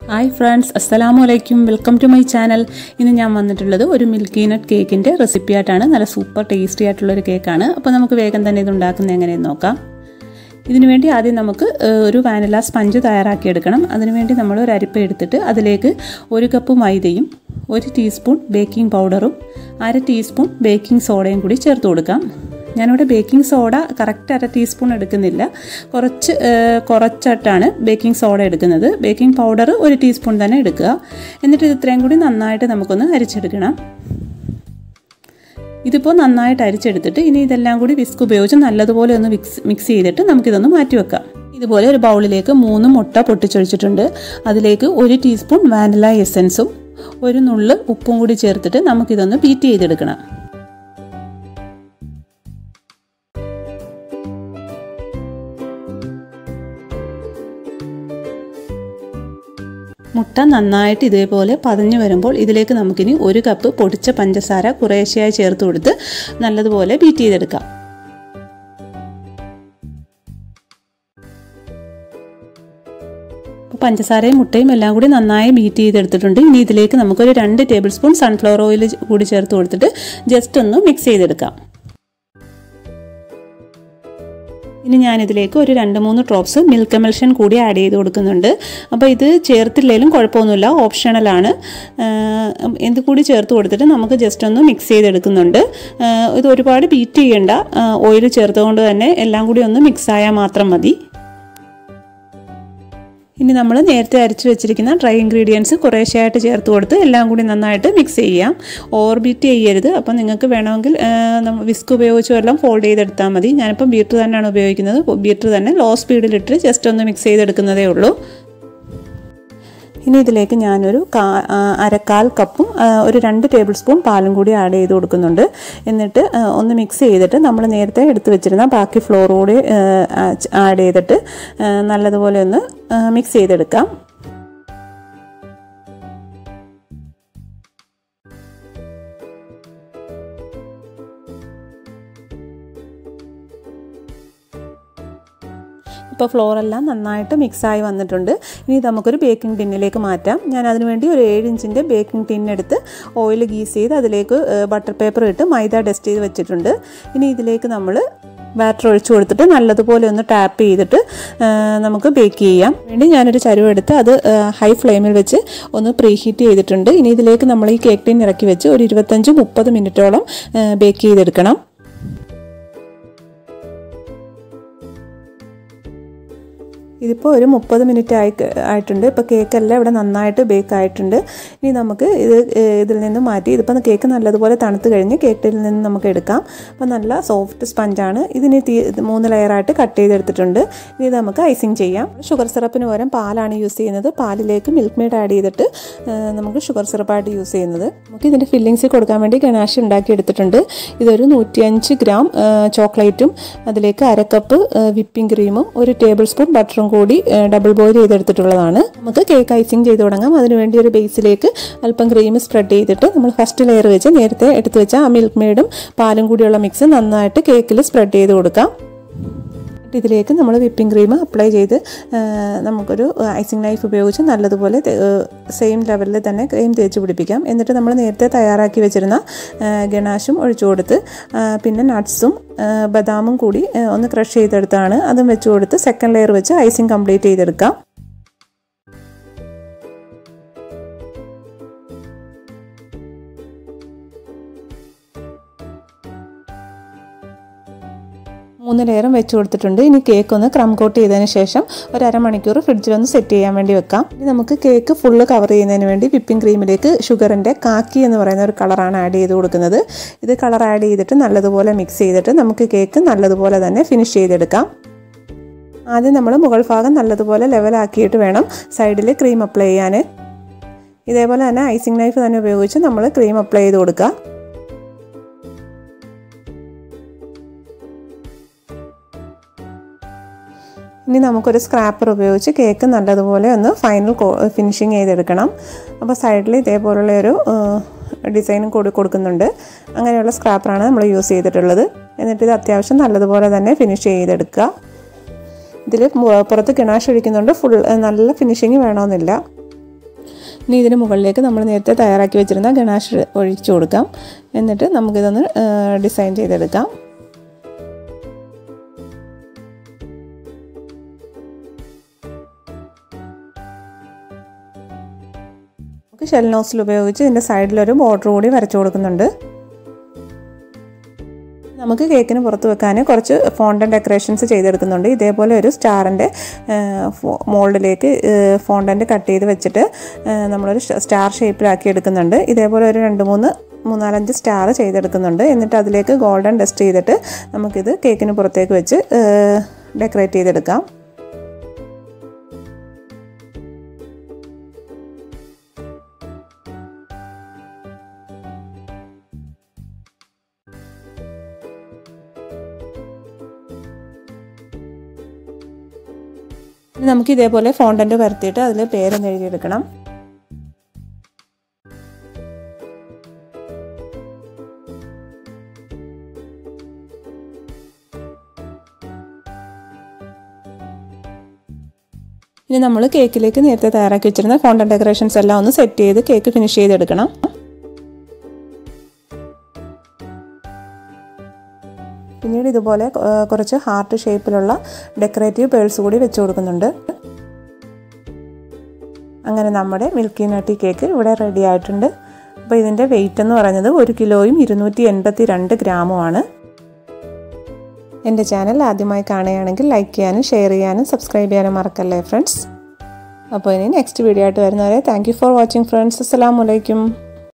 hi friends അസ്സലാമു അലൈക്കും welcome to my channel ഇന്ന് ഞാൻ വന്നിട്ടുള്ളത് ഒരു മിൽക്കി നട്ട് കേക്കിൻ്റെ റെസിപ്പി ആയിട്ടാണ് നല്ല സൂപ്പർ ടേസ്റ്റി ആയിട്ടുള്ള ഒരു കേക്കാണ് അപ്പോൾ നമുക്ക് വേഗം തന്നെ ഇത് ഉണ്ടാക്കുന്നത് എങ്ങനെയെന്ന് നോക്കാം ഇതിനു വേണ്ടി ആദ്യം നമുക്ക് ഏഹ്, ഒരു വാനില സ്പഞ്ച് തയ്യാറാക്കിയെടുക്കണം അതിനുവേണ്ടി നമ്മൾ ഒരു അരിപ്പ എടുത്തിട്ട് അതിലേക്ക് ഒരു കപ്പ് മൈദയും ഒരു ടീസ്പൂൺ ബേക്കിംഗ് പൗഡറും അര ടീസ്പൂൺ ബേക്കിംഗ് സോഡയും കൂടി ചേർത്ത് കൊടുക്കാം ഞാനിവിടെ ബേക്കിംഗ് സോഡ കറക്റ്റ് അര ടീസ്പൂൺ എടുക്കുന്നില്ല കുറച്ച് ഏഹ്, കുറച്ചിട്ടാണ് ബേക്കിംഗ് സോഡ എടുക്കുന്നത് ബേക്കിംഗ് പൗഡർ ഒരു ടീസ്പൂൺ തന്നെ എടുക്കുക എന്നിട്ട് ഇത് ഇത്രയും കൂടി നന്നായിട്ട് നമുക്കൊന്ന് അരിച്ചെടുക്കണം ഇതിപ്പോൾ നന്നായിട്ട് അരിച്ചെടുത്തിട്ട് ഇനി ഇതെല്ലാം കൂടി വിസ്ക് ഉപയോഗിച്ച് നല്ലതുപോലെ ഒന്ന് മിക്സ് മിക്സ് ചെയ്തിട്ട് നമുക്കിതൊന്ന് മാറ്റി വെക്കാം ഇതുപോലെ ഒരു ബൗളിലേക്ക് മൂന്ന് മുട്ട പൊട്ടിച്ചൊഴിച്ചിട്ടുണ്ട് അതിലേക്ക് ഒരു ടീസ്പൂൺ വാനില എസൻസും ഒരു നുള്ള് ഉപ്പും കൂടി ചേർത്തിട്ട് നമുക്കിതൊന്ന് ബീറ്റ് ചെയ്തെടുക്കണം മുട്ട നന്നായിട്ട് ഇതേപോലെ പതഞ്ഞു വരുമ്പോൾ ഇതിലേക്ക് നമുക്കിനി ഒരു കപ്പ് പൊടിച്ച പഞ്ചസാര കുറേശ്ശെയായി ചേർത്ത് കൊടുത്ത് നല്ലതുപോലെ ബീറ്റ് ചെയ്തെടുക്കാം അപ്പോൾ പഞ്ചസാരയും മുട്ടയും എല്ലാം കൂടി നന്നായി ബീറ്റ് ചെയ്തെടുത്തിട്ടുണ്ട് ഇനി ഇതിലേക്ക് നമുക്കൊരു രണ്ട് ടേബിൾ സ്പൂൺ സൺഫ്ലവർ ഓയിൽ കൂടി ചേർത്ത് കൊടുത്തിട്ട് ജസ്റ്റ് ഒന്ന് മിക്സ് ചെയ്തെടുക്കാം ഇനി ഞാനിതിലേക്ക് ഒരു രണ്ട് മൂന്ന് ഡ്രോപ്സ് മിൽക്ക് എമൽഷൻ കൂടി ആഡ് ചെയ്ത് കൊടുക്കുന്നുണ്ട് അപ്പോൾ ഇത് ചേർത്തില്ലെങ്കിലും കുഴപ്പമൊന്നുമില്ല ഓപ്ഷണലാണ് എന്ത് കൂടി ചേർത്ത് കൊടുത്തിട്ട് നമുക്ക് ജസ്റ്റ് ഒന്ന് മിക്സ് ചെയ്തെടുക്കുന്നുണ്ട് ഇത് ഒരുപാട് ബീറ്റ് ചെയ്യേണ്ട ഓയിൽ ചേർത്തുകൊണ്ട് തന്നെ എല്ലാം കൂടി ഒന്ന് മിക്സ് ആയാൽ മാത്രം മതി ഇനി നമ്മൾ നേരത്തെ അരച്ച് വെച്ചിരിക്കുന്ന ഡ്രൈ ഇൻഗ്രീഡിയൻസ് കുറേശ്ശെയായിട്ട് ചേർത്ത് കൊടുത്ത് എല്ലാം കൂടി നന്നായിട്ട് മിക്സ് ചെയ്യാം ഓവർ ബീറ്റ് ചെയ്യരുത് അപ്പം നിങ്ങൾക്ക് വേണമെങ്കിൽ വിസ്ക് ഉപയോഗിച്ചോ എല്ലാം ഫോൾഡ് ചെയ്തെടുത്താൽ മതി ഞാനിപ്പം ബീറ്റർ തന്നെയാണ് ഉപയോഗിക്കുന്നത് ബീറ്റർ തന്നെ ലോ സ്പീഡിലിട്ട് ജസ്റ്റ് ഒന്ന് മിക്സ് ചെയ്തെടുക്കുന്നതേ ഉള്ളൂ ഇനി ഇതിലേക്ക് ഞാനൊരു കാ അരക്കാൽ കപ്പും ഒരു രണ്ട് ടേബിൾ സ്പൂൺ പാലും കൂടി ആഡ് ചെയ്ത് കൊടുക്കുന്നുണ്ട് എന്നിട്ട് ഒന്ന് മിക്സ് ചെയ്തിട്ട് നമ്മൾ നേരത്തെ എടുത്തു വെച്ചിരുന്ന ബാക്കി ഫ്ലോർ കൂടി ആഡ് ചെയ്തിട്ട് നല്ലതുപോലെ ഒന്ന് മിക്സ് ചെയ്തെടുക്കാം ഇപ്പോൾ ഫ്ലോറെല്ലാം നന്നായിട്ട് മിക്സായി വന്നിട്ടുണ്ട് ഇനി നമുക്കൊരു ബേക്കിംഗ് ടിന്നിലേക്ക് മാറ്റാം ഞാൻ അതിനുവേണ്ടി ഒരു ഏഴ് ഇഞ്ചിൻ്റെ ബേക്കിംഗ് ടിൻ എടുത്ത് ഓയിൽ ഗീസ് ചെയ്ത് അതിലേക്ക് ബട്ടർ പേപ്പർ ഇട്ട് മൈദ ഡസ്റ്റ് ചെയ്ത് വെച്ചിട്ടുണ്ട് ഇനി ഇതിലേക്ക് നമ്മൾ ബാറ്റർ ഒഴിച്ചു കൊടുത്തിട്ട് നല്ലതുപോലെ ഒന്ന് ടാപ്പ് ചെയ്തിട്ട് നമുക്ക് ബേക്ക് ചെയ്യാം വേണ്ടി ഞാനൊരു ചരുവെടുത്ത് അത് ഹൈ ഫ്ലെയിമിൽ വെച്ച് ഒന്ന് പ്രീ ഹീറ്റ് ചെയ്തിട്ടുണ്ട് ഇനി ഇതിലേക്ക് നമ്മൾ ഈ കേക്ക് ടിൻ ഇറക്കി വെച്ച് ഒരു ഇരുപത്തഞ്ച് മുപ്പത് മിനിറ്റോളം ബേക്ക് ചെയ്തെടുക്കണം ഇതിപ്പോൾ ഒരു മുപ്പത് മിനിറ്റ് ആയി ആയിട്ടുണ്ട് ഇപ്പോൾ കേക്കെല്ലാം ഇവിടെ നന്നായിട്ട് ബേക്ക് ആയിട്ടുണ്ട് ഇനി നമുക്ക് ഇത് ഇതിൽ നിന്ന് മാറ്റി ഇതിപ്പോൾ കേക്ക് നല്ലതുപോലെ തണുത്ത് കഴിഞ്ഞ് കേക്കിൽ നിന്ന് നമുക്ക് എടുക്കാം അപ്പോൾ നല്ല സോഫ്റ്റ് സ്പഞ്ചാണ് ഇതിന് തീ മൂന്ന് ലെയറായിട്ട് കട്ട് ചെയ്തെടുത്തിട്ടുണ്ട് ഇനി നമുക്ക് ഐസിങ് ചെയ്യാം ഷുഗർ സിറപ്പിന് പകരം പാലാണ് യൂസ് ചെയ്യുന്നത് പാലിലേക്ക് മിൽക്ക് മെയ്ഡ് ആഡ് ചെയ്തിട്ട് നമുക്ക് ഷുഗർ സിറപ്പായിട്ട് യൂസ് ചെയ്യുന്നത് നമുക്ക് ഇതിൻ്റെ ഫില്ലിങ്സ് കൊടുക്കാൻ വേണ്ടി ഗണാഷ് ഉണ്ടാക്കി എടുത്തിട്ടുണ്ട് ഇതൊരു നൂറ്റിയഞ്ച് ഗ്രാം ചോക്ലേറ്റും അതിലേക്ക് അരക്കപ്പ് വിപ്പിംഗ് ക്രീമും ഒരു ടേബിൾ സ്പൂൺ ബട്ടറും കൂടി ഡബിൾ ബോയിൽ ചെയ്തെടുത്തിട്ടുള്ളതാണ് നമുക്ക് കേക്ക് ഐസിങ് ചെയ്ത് തുടങ്ങാം അതിനുവേണ്ടി ഒരു ബേസിലേക്ക് അല്പം ക്രീം സ്പ്രെഡ് ചെയ്തിട്ട് നമ്മൾ ഫസ്റ്റ് ലെയർ വെച്ച് നേരത്തെ എടുത്തു വെച്ച ആ മിൽക്ക് മെയ്ഡും പാലും കൂടിയുള്ള മിക്സ് നന്നായിട്ട് കേക്കിൽ സ്പ്രെഡ് ചെയ്ത് കൊടുക്കാം ഇതിലേക്ക് നമ്മൾ വിപ്പിംഗ് ക്രീം അപ്ലൈ ചെയ്ത് നമുക്കൊരു ഐസിങ് നൈഫ് ഉപയോഗിച്ച് നല്ലതുപോലെ സെയിം ലെവലിൽ തന്നെ ക്രീം തേച്ച് പിടിപ്പിക്കാം എന്നിട്ട് നമ്മൾ നേരത്തെ തയ്യാറാക്കി വെച്ചിരുന്ന ഗണാഷും ഒഴിച്ചു കൊടുത്ത് പിന്നെ നട്ട്സും ബദാമും കൂടി ഒന്ന് ക്രഷ് ചെയ്തെടുത്താണ് അതും വെച്ച് കൊടുത്ത് സെക്കൻഡ് ലെയർ വെച്ച് ഐസിങ് കംപ്ലീറ്റ് ചെയ്തെടുക്കാം മൂന്ന് ലെയറും വെച്ച് കൊടുത്തിട്ടുണ്ട് ഇനി കേക്ക് ഒന്ന് ക്രം കോട്ട് ചെയ്തതിന് ശേഷം ഒരു അരമണിക്കൂർ ഫ്രിഡ്ജിലൊന്ന് സെറ്റ് ചെയ്യാൻ വേണ്ടി വെക്കാം ഇനി നമുക്ക് കേക്ക് ഫുള്ള് കവർ ചെയ്യുന്നതിന് വേണ്ടി വിപ്പിംഗ് ക്രീമിലേക്ക് ഷുഗറിൻ്റെ കാക്കി എന്ന് പറയുന്ന ഒരു കളറാണ് ആഡ് ചെയ്ത് കൊടുക്കുന്നത് ഇത് കളർ ആഡ് ചെയ്തിട്ട് നല്ലതുപോലെ മിക്സ് ചെയ്തിട്ട് നമുക്ക് കേക്ക് നല്ലതുപോലെ തന്നെ ഫിനിഷ് ചെയ്തെടുക്കാം ആദ്യം നമ്മൾ മുകൾ ഭാഗം നല്ലതുപോലെ ലെവലാക്കിയിട്ട് വേണം സൈഡിൽ ക്രീം അപ്ലൈ ചെയ്യാൻ ഇതേപോലെ തന്നെ ഐസിങ് നൈഫ് തന്നെ ഉപയോഗിച്ച് നമ്മൾ ക്രീം അപ്ലൈ ചെയ്ത് കൊടുക്കുക ഇനി നമുക്കൊരു സ്ക്രാപ്പർ ഉപയോഗിച്ച് കേക്ക് നല്ലതുപോലെ ഒന്ന് ഫൈനൽ ഫിനിഷിങ് ചെയ്തെടുക്കണം അപ്പോൾ സൈഡിൽ ഇതേപോലുള്ള ഒരു ഡിസൈനും കൂടി കൊടുക്കുന്നുണ്ട് അങ്ങനെയുള്ള സ്ക്രാപ്പറാണ് നമ്മൾ യൂസ് ചെയ്തിട്ടുള്ളത് എന്നിട്ട് ഇത് അത്യാവശ്യം നല്ലതുപോലെ തന്നെ ഫിനിഷ് ചെയ്തെടുക്കുക ഇതിൽ പുറത്ത് കിണാഷ് ഒഴിക്കുന്നുണ്ട് ഫുൾ നല്ല ഫിനിഷിങ് വേണമെന്നില്ല ഇനി ഇതിന് മുകളിലേക്ക് നമ്മൾ നേരത്തെ തയ്യാറാക്കി വെച്ചിരുന്ന ഗണാഷ് ഒഴിച്ചു കൊടുക്കാം എന്നിട്ട് നമുക്കിതൊന്ന് ഡിസൈൻ ചെയ്തെടുക്കാം നമുക്ക് ഷെൽ നോസിൽ ഉപയോഗിച്ച് ഇതിൻ്റെ സൈഡിലൊരു ബോർഡർ കൂടി വരച്ചു കൊടുക്കുന്നുണ്ട് നമുക്ക് കേക്കിന് പുറത്ത് വെക്കാൻ കുറച്ച് ഫോണ്ടൻ ഡെക്കറേഷൻസ് ചെയ്തെടുക്കുന്നുണ്ട് ഇതേപോലെ ഒരു സ്റ്റാറിൻ്റെ മോൾഡിലേക്ക് ഫോണ്ടൻ്റ് കട്ട് ചെയ്ത് വെച്ചിട്ട് നമ്മളൊരു സ്റ്റാർ ഷേപ്പിലാക്കി എടുക്കുന്നുണ്ട് ഇതേപോലെ ഒരു രണ്ട് മൂന്ന് മൂന്നാലഞ്ച് സ്റ്റാർ ചെയ്തെടുക്കുന്നുണ്ട് എന്നിട്ട് അതിലേക്ക് ഗോൾഡൻ ഡസ്റ്റ് ചെയ്തിട്ട് നമുക്കിത് കേക്കിന് പുറത്തേക്ക് വെച്ച് ഡെക്കറേറ്റ് ചെയ്തെടുക്കാം ഇനി നമുക്ക് ഇതേപോലെ ഫോണ്ടൻ്റ് പരത്തിയിട്ട് അതിൽ പേരൊന്ന് എഴുതിയെടുക്കണം ഇനി നമ്മൾ കേക്കിലേക്ക് നേരത്തെ തയ്യാറാക്കി വെച്ചിരുന്ന ഫോണ്ടൻ ഡെക്കറേഷൻസ് എല്ലാം ഒന്ന് സെറ്റ് ചെയ്ത് കേക്ക് ഫിനിഷ് ചെയ്തെടുക്കണം പിന്നീട് ഇതുപോലെ കുറച്ച് ഹാർട്ട് ഷേപ്പിലുള്ള ഡെക്കറേറ്റീവ് പേൾസ് കൂടി വെച്ച് കൊടുക്കുന്നുണ്ട് അങ്ങനെ നമ്മുടെ മിൽക്കി നട്ടി കേക്ക് ഇവിടെ റെഡി ആയിട്ടുണ്ട് അപ്പോൾ ഇതിൻ്റെ വെയിറ്റ് എന്ന് പറയുന്നത് ഒരു കിലോയും ഇരുന്നൂറ്റി എൺപത്തി രണ്ട് ഗ്രാമുമാണ് എൻ്റെ ചാനൽ ആദ്യമായി കാണുകയാണെങ്കിൽ ലൈക്ക് ചെയ്യാനും ഷെയർ ചെയ്യാനും സബ്സ്ക്രൈബ് ചെയ്യാനും മറക്കല്ലേ ഫ്രണ്ട്സ് അപ്പോൾ ഇനി നെക്സ്റ്റ് വീഡിയോ ആയിട്ട് വരുന്നവരെ thank you for watching friends അസ്സാം വലൈക്കും